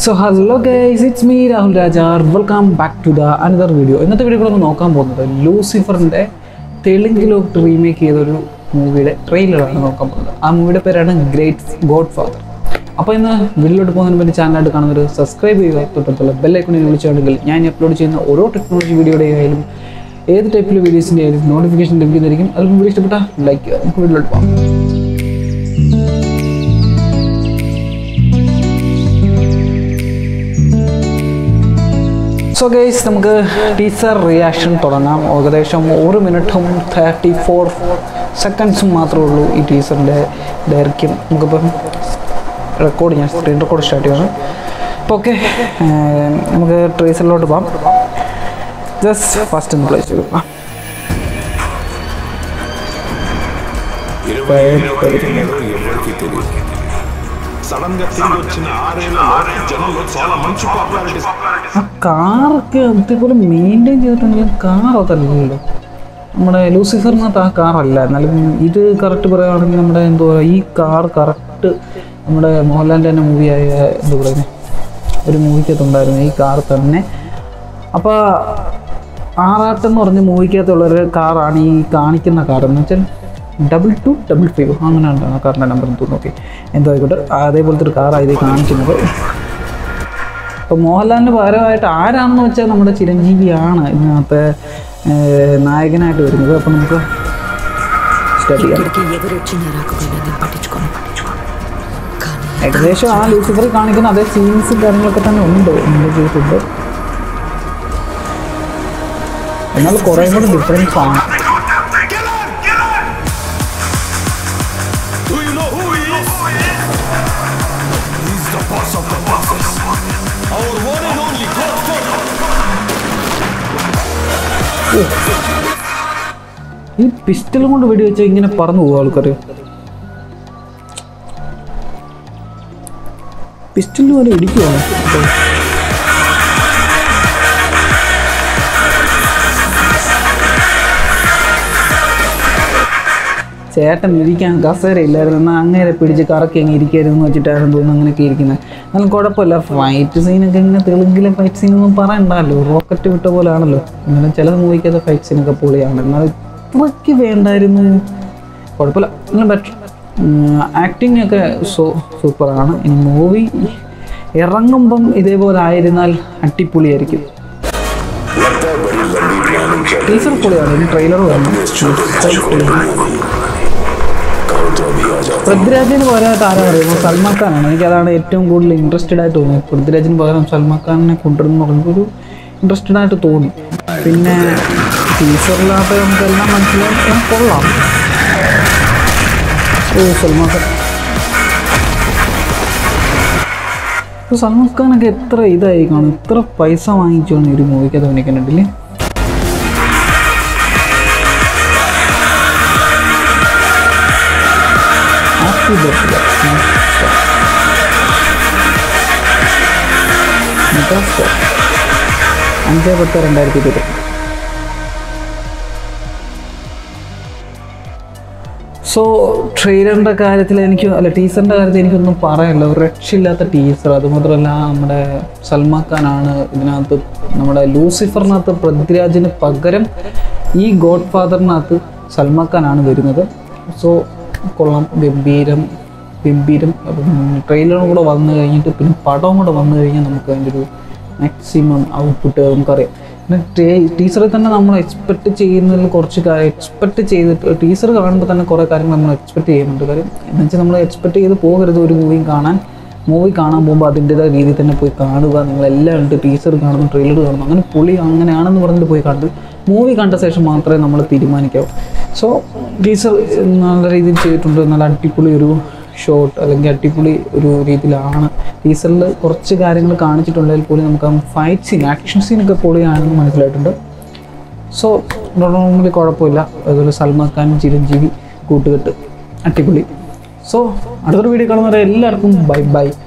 So hello guys it's me Rahul Rajar welcome back to the another video ഇന്നത്തെ video നമ്മൾ നോക്കാൻ പോകുന്നത് ലൂസിഫറിൻ്റെ തെലുങ്കിലോട്ട് റീമേക്ക് ചെയ്തൊരു മൂവിയുടെ ട്രെയിലറാണ് നോക്കാൻ പോകുന്നത് ആ മൂവിയുടെ പേരാണ് ഗ്രേറ്റ് ഗോഡ് ഫാദർ അപ്പോൾ ഇന്ന് വീഡിയോട്ട് പോകുന്നതിന് വേണ്ടി ചാനലായിട്ട് കാണുന്നവർ സബ്സ്ക്രൈബ് ചെയ്യുക തൊട്ടടുത്തുള്ള ബെല്ലൈക്കണിൽ വിളിച്ചുകൊണ്ടെങ്കിൽ ഞാൻ അപ്ലോഡ് ചെയ്യുന്ന ഓരോ ടെക്നോളജി വീഡിയോയുടെ ആയാലും ഏത് ടൈപ്പിലെ വീഡിയോസിൻ്റെ ആയാലും നോട്ടിഫിക്കേഷൻ ലഭിക്കുന്നതായിരിക്കും അതിൽ വീഡിയോ ഇഷ്ടപ്പെട്ടാൽ ലൈക്ക് ചെയ്യുക നമുക്ക് വീഡിയോട്ട് പോകാം സോ ഗൈസ് നമുക്ക് ടീച്ചർ റിയാക്ഷൻ തുടങ്ങാം ഏകദേശം ഒരു മിനിറ്റും തേർട്ടി ഫോർ സെക്കൻഡ്സും മാത്രമേ ഉള്ളൂ ഈ ടീച്ചറിൻ്റെ ദൈർഘ്യം നമുക്കിപ്പം റെക്കോർഡ് ഞാൻ സ്ക്രീൻ റെക്കോർഡ് സ്റ്റാർട്ട് ചെയ്യണം അപ്പോൾ ഓക്കെ നമുക്ക് ട്രീസറിലോട്ട് പോകാം ജസ്റ്റ് ഫസ്റ്റ് ഒന്ന് പ്ലേസ് ചെയ്തു ఇరవై ఏళ్ళు ఏదో ఎవరికి తెలియదు సడన్ గా తిరిగి వచ్చిన ఆరేళ్ళలో జనంలో చాలా మంచి పాపులారిటీ ആ കാറൊക്കെ അതേപോലെ മെയിൻറ്റെയിൻ ചെയ്തിട്ടുണ്ടെങ്കിൽ കാർ അതല്ലല്ലോ നമ്മുടെ ലൂസിഫറിനകത്ത് ആ കാറല്ല എന്നാലും ഇത് കറക്റ്റ് പറയുകയാണെങ്കിൽ നമ്മുടെ എന്താ പറയുക ഈ കാർ കറക്റ്റ് നമ്മുടെ മോഹൻലാലിൻ്റെ തന്നെ മൂവിയായ എന്താ പറയുന്നത് ഒരു മൂവിക്കകത്തുണ്ടായിരുന്നു ഈ കാർ തന്നെ അപ്പോൾ ആറാട്ടം എന്ന് പറഞ്ഞ മൂവിക്കകത്തുള്ളൊരു കാറാണ് ഈ കാണിക്കുന്ന കാർ എന്ന് വെച്ചാൽ ഡബിൾ ടു ഡബിൾ ഫൈവ് അങ്ങനെയാണ് ആ കാറിൻ്റെ നമ്പർ തോന്നുന്നു ഓക്കെ എന്തോ ആയിക്കോട്ടെ അതേപോലത്തെ ഒരു കാറാണ് ഇത് കാണിക്കുന്നത് അപ്പോൾ മോഹൻലാലിന് പകരമായിട്ട് ആരാണെന്ന് വെച്ചാൽ നമ്മുടെ ചിരഞ്ജീവിയാണ് ഇതിനകത്ത് ഏർ, നായകനായിട്ട് വരുന്നത് അപ്പോൾ നമുക്ക് സ്റ്റാർട്ട് ചെയ്യാം ఇక్కడికి ఎవరొచ్చినా రాకపోయినా నేను పట్టించుకోను కానీ ഏകദേശം ആ ലൂസിഫറിൽ കാണിക്കുന്ന അതേ സീൻസും കാര്യങ്ങളൊക്കെ തന്നെ ഉണ്ട് നമ്മുടെ ചെയ്തിട്ടുണ്ട് എന്നാൽ കുറേ കൂടി ഡിഫറൻസ് ആണ് Do you know who he is? He's the boss of the bosses. Our one and only Godfather. ഈ പിസ്റ്റലും കൊണ്ട് വെടിവെച്ചാൽ ഇങ്ങനെ പറന്നു പോകും ആൾക്കാർ പിസ്റ്റലിന് പോലെ ഇടിക്കുവാണ് ചേട്ടൻ ഇരിക്കാൻ കസേര ഇല്ലായിരുന്നു എന്നാൽ അങ്ങനെ പിടിച്ച് കറക്കി അങ്ങ് ഇരിക്കായിരുന്നു എന്ന് വെച്ചിട്ടായിരുന്നു തോന്നുന്നു അങ്ങനെയൊക്കെ ഇരിക്കുന്നത് എന്നാലും കുഴപ്പമില്ല ഫൈറ്റ് സീനൊക്കെ ഇങ്ങനെ തെലുങ്കിലെ ഫൈറ്റ് സീനൊന്നും പറയണ്ടല്ലോ റോക്കറ്റ് വിട്ട പോലെ ആണല്ലോ അങ്ങനെ ചില മൂവിക്കകത്ത് ഫൈറ്റ് സീനൊക്കെ പൊളിയാണ് എന്നാൽ ഇത്രയ്ക്ക് വേണ്ടായിരുന്നു കുഴപ്പമില്ല എന്നാലും ബെറ്റർ ആക്ടിങ് ഒക്കെ സോ സൂപ്പറാണ് ഇനി മൂവി ഇറങ്ങുമ്പം ഇതേപോലെ ആയിരുന്നാൽ അടിപൊളിയായിരിക്കും लगता है बड़ी लंबी प्लानिंग चल ടീച്ചർ പൊളിയാണ് ഇനി ട്രെയിലർ വേണം कहो तो अभी आ जाओ പൃഥ്വിരാജിന് പകരമായിട്ട് ആരാ പറയുന്നത് സൽമാൻ ഖാനാണ് എനിക്ക് അതാണ് ഏറ്റവും കൂടുതൽ ഇൻട്രസ്റ്റഡ് ആയിട്ട് തോന്നിയത് പൃഥ്വിരാജിന് പകരം സൽമാൻ ഖാനിനെ കൊണ്ടുവരുന്ന പറയുമ്പോൾ ഒരു ഇൻട്രസ്റ്റഡ് ആയിട്ട് തോന്നി പിന്നെ ടീച്ചറില്ലാത്ത നമുക്കെല്ലാം മനസ്സിലാക്കാൻ കൊള്ളാം ഓ സൽമാൻ ഖാൻ ഇപ്പൊ സൽമാൻ ഖാനൊക്കെ എത്ര ഇതായി കാണും എത്ര പൈസ വാങ്ങിച്ചാണ് ഈ ഒരു മൂവിക്ക് അത് അഭിനയിക്കുന്നുണ്ടല്ലേ ഹാപ്പി ബർത്ത്ഡേ മെഗാസ്റ്റാർ അഞ്ച് പത്ത് രണ്ടായിരത്തി ഇരുപത് സോ ട്രെയിലറിൻ്റെ കാര്യത്തിൽ എനിക്ക് അല്ല ടീച്ചറിൻ്റെ കാര്യത്തിൽ എനിക്കൊന്നും പറയാനില്ല ഒരു രക്ഷയില്ലാത്ത ടീച്ചർ അതുമാത്രമല്ല നമ്മുടെ സൽമാൻ ഖാനാണ് ഇതിനകത്ത് നമ്മുടെ ലൂസിഫറിനകത്ത് പൃഥ്വിരാജിന് പകരം ഈ ഗോഡ് ഫാദറിനകത്ത് സൽമാൻ ഖാനാണ് വരുന്നത് സോ കൊള്ളാം ഗംഭീരം ഗംഭീരം ട്രെയിലറും കൂടെ വന്നു കഴിഞ്ഞിട്ട് പിന്നെ പടവും കൂടെ വന്നു കഴിഞ്ഞാൽ നമുക്ക് അതിൻ്റെ ഒരു മാക്സിമം ഔട്ട്പുട്ട് നമുക്കറിയാം പിന്നെ ടീച്ചറിൽ തന്നെ നമ്മൾ എക്സ്പെക്ട് ചെയ്യുന്നതിൽ കുറച്ച് കാര്യം എക്സ്പെക്ട് ചെയ്തിട്ട് ടീച്ചർ കാണുമ്പോൾ തന്നെ കുറേ കാര്യങ്ങൾ നമ്മൾ എക്സ്പെക്ട് ചെയ്യുന്നുണ്ട് കാര്യം എന്ന് വെച്ചാൽ നമ്മൾ എക്സ്പെക്ട് ചെയ്ത് പോകരുത് ഒരു മൂവിയും കാണാൻ മൂവി കാണാൻ പോകുമ്പോൾ അതിൻ്റെതായ രീതിയിൽ തന്നെ പോയി കാണുക നിങ്ങളെല്ലാം ഉണ്ട് ടീച്ചർ കാണുന്നു ട്രെയിലർ കാണുന്നു അങ്ങനെ പുളി അങ്ങനെയാണെന്ന് പറഞ്ഞിട്ട് പോയി കണ്ട് മൂവി കണ്ട ശേഷം മാത്രമേ നമ്മൾ തീരുമാനിക്കാവൂ സോ ടീച്ചർ നല്ല രീതിയിൽ ചെയ്തിട്ടുണ്ട് നല്ല അടിപൊളി ഒരു ഷോട്ട് അല്ലെങ്കിൽ അടിപൊളി ഒരു രീതിയിലാണ് ടീച്ചറിൽ കുറച്ച് കാര്യങ്ങൾ കാണിച്ചിട്ടുണ്ടെങ്കിൽ പോലും നമുക്ക് ആ ഫൈറ്റ് സീൻ ആക്ഷൻ സീനൊക്കെ പൊളിയാണെന്ന് മനസ്സിലായിട്ടുണ്ട് സോ നോർമലി കുഴപ്പമില്ല അതുപോലെ സൽമാൻ ഖാൻ ചിരഞ്ജീവി കൂട്ടുകെട്ട് അടിപൊളി സോ അടുത്തൊരു വീഡിയോ കാണുന്നവരെ എല്ലാവർക്കും ബൈ ബൈ